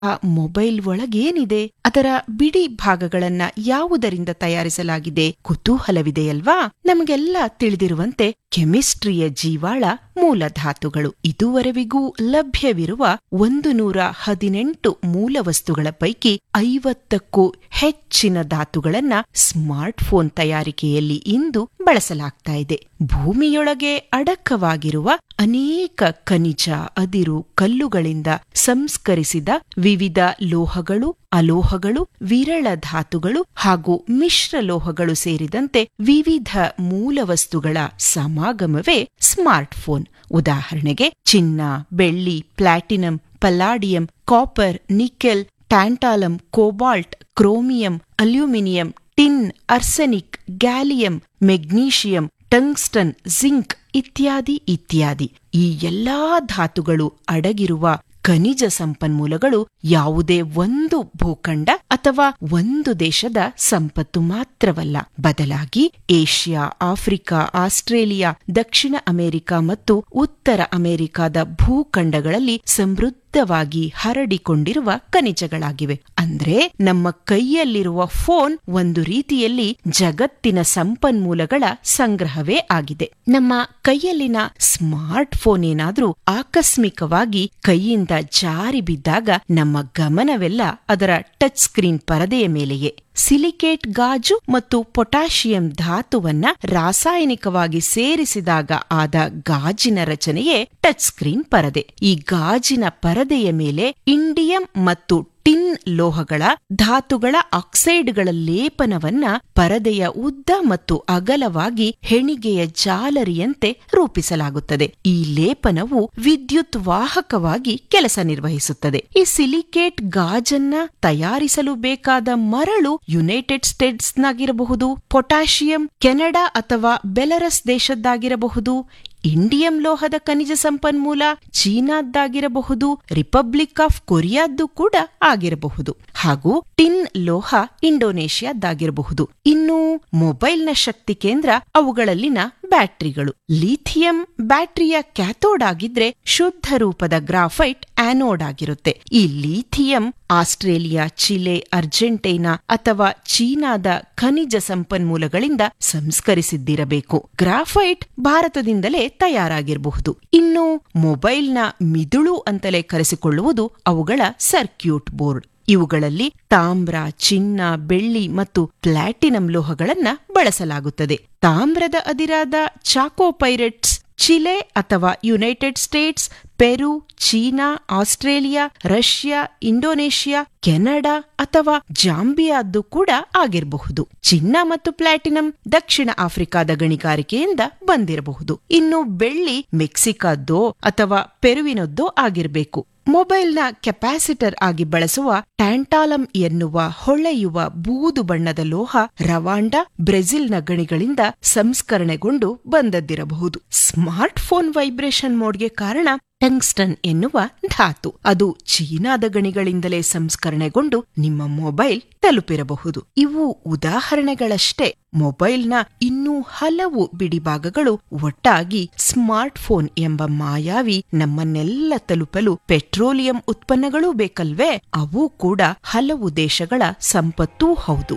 ಆ ಮೊಬೈಲ್ ಒಳಗೇನಿದೆ ಅದರ ಬಿಡಿ ಭಾಗಗಳನ್ನ ಯಾವುದರಿಂದ ತಯಾರಿಸಲಾಗಿದೆ ಕುತೂಹಲವಿದೆಯಲ್ವಾ ನಮಗೆಲ್ಲ ತಿಳಿದಿರುವಂತೆ ಕೆಮಿಸ್ಟ್ರಿಯ ಜೀವಾಳ ಮೂಲ ಧಾತುಗಳು ಇದುವರೆವಿಗೂ ಲಭ್ಯವಿರುವ ಒಂದು ನೂರ ಹದಿನೆಂಟು ಮೂಲ ವಸ್ತುಗಳ ಪೈಕಿ ಐವತ್ತಕ್ಕೂ ಹೆಚ್ಚಿನ ಧಾತುಗಳನ್ನ ಸ್ಮಾರ್ಟ್ ಫೋನ್ ತಯಾರಿಕೆಯಲ್ಲಿ ಇಂದು ಬಳಸಲಾಗ್ತಾ ಇದೆ ಭೂಮಿಯೊಳಗೆ ಅಡಕವಾಗಿರುವ ಅನೇಕ ಖನಿಜ ಅದಿರು ಕಲ್ಲುಗಳಿಂದ ಸಂಸ್ಕರಿಸಿದ ವಿವಿಧ ಲೋಹಗಳು ಅಲೋಹಗಳು ವಿರಳ ಧಾತುಗಳು ಹಾಗೂ ಮಿಶ್ರ ಲೋಹಗಳು ಸೇರಿದಂತೆ ವಿವಿಧ ಮೂಲ ವಸ್ತುಗಳ ಸಮಾಗಮವೇ ಸ್ಮಾರ್ಟ್ ಫೋನ್ ಉದಾಹರಣೆಗೆ ಚಿನ್ನ ಬೆಳ್ಳಿ platinum palladium copper nickel tantalum cobalt chromium aluminium tin arsenic gallium magnesium tungsten zinc ಇತ್ಯಾದಿ ಇತ್ಯಾದಿ ಈ ಎಲ್ಲಾ ಧಾತುಗಳು ಅಡಗಿರುವ ಖನಿಜ ಸಂಪನ್ಮೂಲಗಳು ಯಾವುದೇ ಒಂದು ಭೂಖಂಡ ಅಥವಾ ಒಂದು ದೇಶದ ಸಂಪತ್ತು ಮಾತ್ರವಲ್ಲ ಬದಲಾಗಿ ಏಷ್ಯಾ ಆಫ್ರಿಕಾ ಆಸ್ಟ್ರೇಲಿಯಾ ದಕ್ಷಿಣ ಅಮೆರಿಕ ಮತ್ತು ಉತ್ತರ ಅಮೆರಿಕಾದ ಭೂಖಂಡಗಳಲ್ಲಿ ಸಮೃದ್ಧವಾಗಿ ಹರಡಿಕೊಂಡಿರುವ ಖನಿಜಗಳಾಗಿವೆ ಅಂದ್ರೆ ನಮ್ಮ ಕೈಯಲ್ಲಿರುವ ಫೋನ್ ಒಂದು ರೀತಿಯಲ್ಲಿ ಜಗತ್ತಿನ ಸಂಪನ್ಮೂಲಗಳ ಸಂಗ್ರಹವೇ ಆಗಿದೆ ನಮ್ಮ ಕೈಯಲ್ಲಿನ ಸ್ಮಾರ್ಟ್ ಫೋನ್ ಏನಾದ್ರೂ ಆಕಸ್ಮಿಕವಾಗಿ ಕೈಯಿಂದ ಜಾರಿ ಬಿದ್ದಾಗ ನಮ್ಮ ಗಮನವೆಲ್ಲ ಅದರ ಟಚ್ ಸ್ಕ್ರೀನ್ ಪರದೆಯ ಮೇಲೆಯೇ ಸಿಲಿಕೇಟ್ ಗಾಜು ಮತ್ತು ಪೊಟ್ಯಾಷಿಯಂ ಧಾತುವನ್ನ ರಾಸಾಯನಿಕವಾಗಿ ಸೇರಿಸಿದಾಗ ಆದ ಗಾಜಿನ ರಚನೆಯೇ ಟಚ್ ಸ್ಕ್ರೀನ್ ಪರದೆ ಈ ಗಾಜಿನ ಪರದೆಯ ಮೇಲೆ ಇಂಡಿಯಂ ಮತ್ತು ಟಿನ್ ಲೋಹಗಳ ಧಾತುಗಳ ಆಕ್ಸೈಡ್ಗಳ ಲೇಪನವನ್ನ ಪರದೆಯ ಉದ್ದ ಮತ್ತು ಅಗಲವಾಗಿ ಹೆಣಿಗೆಯ ಜಾಲರಿಯಂತೆ ರೂಪಿಸಲಾಗುತ್ತದೆ ಈ ಲೇಪನವು ವಿದ್ಯುತ್ ವಾಹಕವಾಗಿ ಕೆಲಸ ನಿರ್ವಹಿಸುತ್ತದೆ ಈ ಸಿಲಿಕೇಟ್ ಗಾಜನ್ನ ತಯಾರಿಸಲು ಬೇಕಾದ ಮರಳು ಯುನೈಟೆಡ್ ಸ್ಟೇಟ್ಸ್ನಾಗಿರಬಹುದು ಪೊಟ್ಯಾಷಿಯಂ ಕೆನಡಾ ಅಥವಾ ಬೆಲರಸ್ ದೇಶದ್ದಾಗಿರಬಹುದು ಇಂಡಿಯಂ ಲೋಹದ ಖನಿಜ ಸಂಪನ್ಮೂಲ ಚೀನಾದ್ದಾಗಿರಬಹುದು ರಿಪಬ್ಲಿಕ್ ಆಫ್ ಕೊರಿಯಾದ್ದು ಕೂಡ ಆಗಿರಬಹುದು ಹಾಗೂ ಟಿನ್ ಲೋಹ ಇಂಡೋನೇಷ್ಯಾದ್ದಾಗಿರಬಹುದು ಇನ್ನು ಮೊಬೈಲ್ನ ಶಕ್ತಿ ಕೇಂದ್ರ ಅವುಗಳಲ್ಲಿನ ಬ್ಯಾಟರಿಗಳು ಲಿಥಿಯಂ ಬ್ಯಾಟರಿಯ ಕ್ಯಾಥೋಡ್ ಆಗಿದ್ರೆ ಶುದ್ಧ ರೂಪದ ಗ್ರಾಫೈಟ್ ಆನೋಡ್ ಆಗಿರುತ್ತೆ ಈ ಲಿಥಿಯಂ ಆಸ್ಟ್ರೇಲಿಯಾ ಚಿಲೆ ಅರ್ಜೆಂಟೈನಾ ಅಥವಾ ಚೀನಾದ ಖನಿಜ ಸಂಪನ್ಮೂಲಗಳಿಂದ ಸಂಸ್ಕರಿಸಿದ್ದಿರಬೇಕು ಗ್ರಾಫೈಟ್ ಭಾರತದಿಂದಲೇ ತಯಾರಾಗಿರಬಹುದು ಇನ್ನು ಮೊಬೈಲ್ನ ಮಿದುಳು ಅಂತಲೇ ಕರೆಸಿಕೊಳ್ಳುವುದು ಅವುಗಳ ಸರ್ಕ್ಯೂಟ್ ಬೋರ್ಡ್ ಇವುಗಳಲ್ಲಿ ತಾಮ್ರ ಚಿನ್ನ ಬೆಳ್ಳಿ ಮತ್ತು ಪ್ಲಾಟಿನಂ ಲೋಹಗಳನ್ನ ಬಳಸಲಾಗುತ್ತದೆ ತಾಮ್ರದ ಅದಿರಾದ ಚಾಕೋಪೈರೆಟ್ಸ್ ಚಿಲೆ ಅಥವಾ United States Peru China Australia Russia Indonesia Canada ಅಥವಾ ಜಾಂಬಿಯಾದ್ದು ಕೂಡ ಆಗಿರಬಹುದು ಚಿನ್ನ ಮತ್ತು ಪ್ಲಾಟಿನಂ ದಕ್ಷಿಣ ಆಫ್ರಿಕಾದ ಗಣಿಗಾರಿಕೆಯಿಂದ ಬಂದಿರಬಹುದು ಇನ್ನು ಬೆಳ್ಳಿ ಮೆಕ್ಸಿಕಾದ್ದೋ ಅಥವಾ ಪೆರುವಿನದ್ದೋ ಆಗಿರಬೇಕು ಮೊಬೈಲ್ನ ಕೆಪಾಸಿಟರ್ ಆಗಿ ಬಳಸುವ ಟ್ಯಾಂಟಾಲಂ ಎನ್ನುವ ಹೊಳೆಯುವ ಬೂದು ಬಣ್ಣದ ಲೋಹ ರವಾಂಡ ಬ್ರೆಜಿಲ್ನ ಗಣಿಗಳಿಂದ ಸಂಸ್ಕರಣೆಗೊಂಡು ಬಂದದ್ದಿರಬಹುದು ಸ್ಮಾರ್ಟ್ ಫೋನ್ ವೈಬ್ರೇಷನ್ ಮೋಡ್ಗೆ ಕಾರಣ ಟಂಗ್ಸ್ಟನ್ ಎನ್ನುವ ಧಾತು ಅದು ಚೀನಾದ ಗಣಿಗಳಿಂದಲೇ ಸಂಸ್ಕರಣೆಗೊಂಡು ನಿಮ್ಮ ಮೊಬೈಲ್ ತಲುಪಿರಬಹುದು ಇವು ಉದಾಹರಣೆಗಳಷ್ಟೇ ಮೊಬೈಲ್ನ ಇನ್ನೂ ಹಲವು ಬಿಡಿಭಾಗಗಳು ಒಟ್ಟಾಗಿ ಸ್ಮಾರ್ಟ್ ಫೋನ್ ಎಂಬ ಮಾಯಾವಿ ನಮ್ಮನ್ನೆಲ್ಲ ತಲುಪಲು ಪೆಟ್ರೋಲಿಯಂ ಉತ್ಪನ್ನಗಳೂ ಬೇಕಲ್ವೇ ಅವು ಕೂಡ ಹಲವು ದೇಶಗಳ ಸಂಪತ್ತೂ ಹೌದು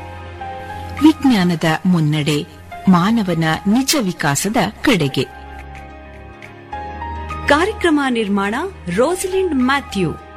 ವಿಜ್ಞಾನದ ಮುನ್ನಡೆ ಮಾನವನ ನಿಜ ವಿಕಾಸದ ಕಡೆಗೆ ಕಾರ್ಯಕ್ರಮ ನಿರ್ಮಾಣ ರೋಸಲಿಂಡ್ ಮ್ಯಾಥ್ಯೂ